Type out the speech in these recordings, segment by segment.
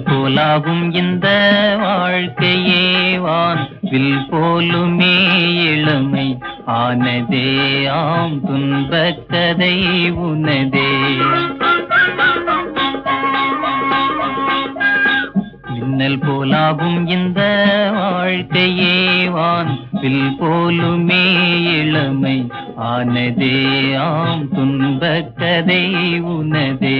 மின்னல் போலாகும் இந்த வாழ்க்கையே வான் வில் போலுமே இளமை ஆனதே ஆம் துன்பக் கதை உனதே மின்னல் போலாகும் இந்த வாழ்க்கையே வான் வில் போலுமே இளமை ஆனதே ஆம் துன்பக் கதை உனதே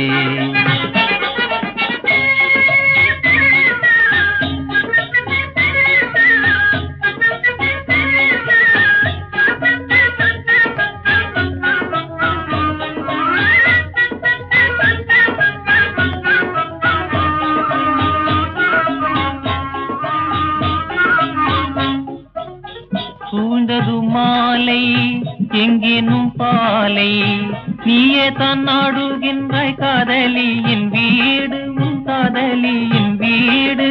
சூழ்ந்தது மாலை எங்கேனும் பாலை நீயே தான் நாடுகின்றாய் காதலியின் வீடு உன் காதலியின் வீடு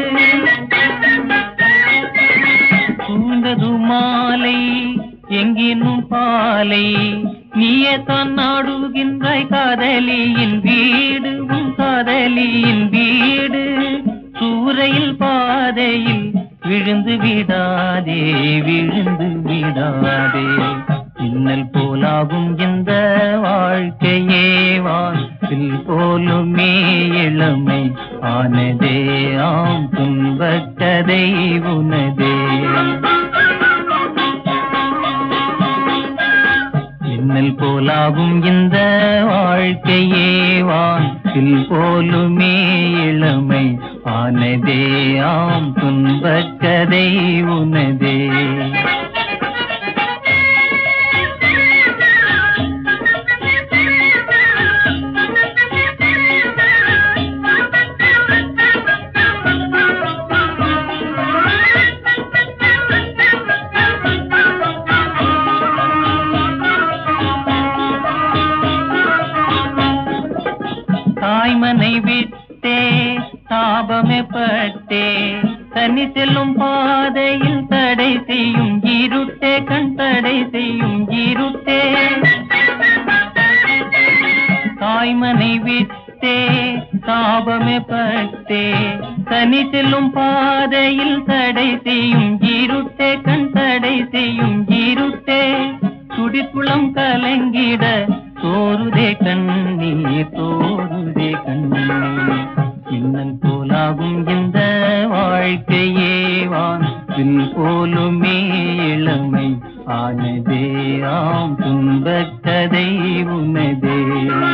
சூழ்ந்தது மாலை எங்கேனும் பாலை நீயே தான் நாடுகின்றாய் காதலியின் வீடு உன் காதலியின் வீடு சூறையில் பாதையில் விழுந்து விடாதே விழுந்து விடாதே மின்னல் போலாகும் இந்த வாழ்க்கையே வாசில் போலுமே இளமை ஆனதே ஆம் துன்பக் கதை உனதே மின்னல் போலாகும் இந்த வாழ்க்கையே வாசில் போலுமே இளமை ஆனதே ஆம் துன்பக் கதை உனதே தாய்மனை விட்டே தாபமே பட்டே தனி செல்லும் பாதையில் தடை செய்யும் இருட்டே கண் தடை செய்யும் இருட்டே தாய்மனை விட்டே தாபமே பட்டே தனி செல்லும் பாதையில் தடை செய்யும் இருட்டே கண் தடை செய்யும் இருட்டே துடிக்குளம் கலங்கிட தோருதே கண்ணீர் தோருதே கண்ணீர் மின்னல் போலாகும் இந்த வாழ்க்கையே வான் பின் போலுமே இளமை ஆனதே ஆம் துன்பக் கதை உனதே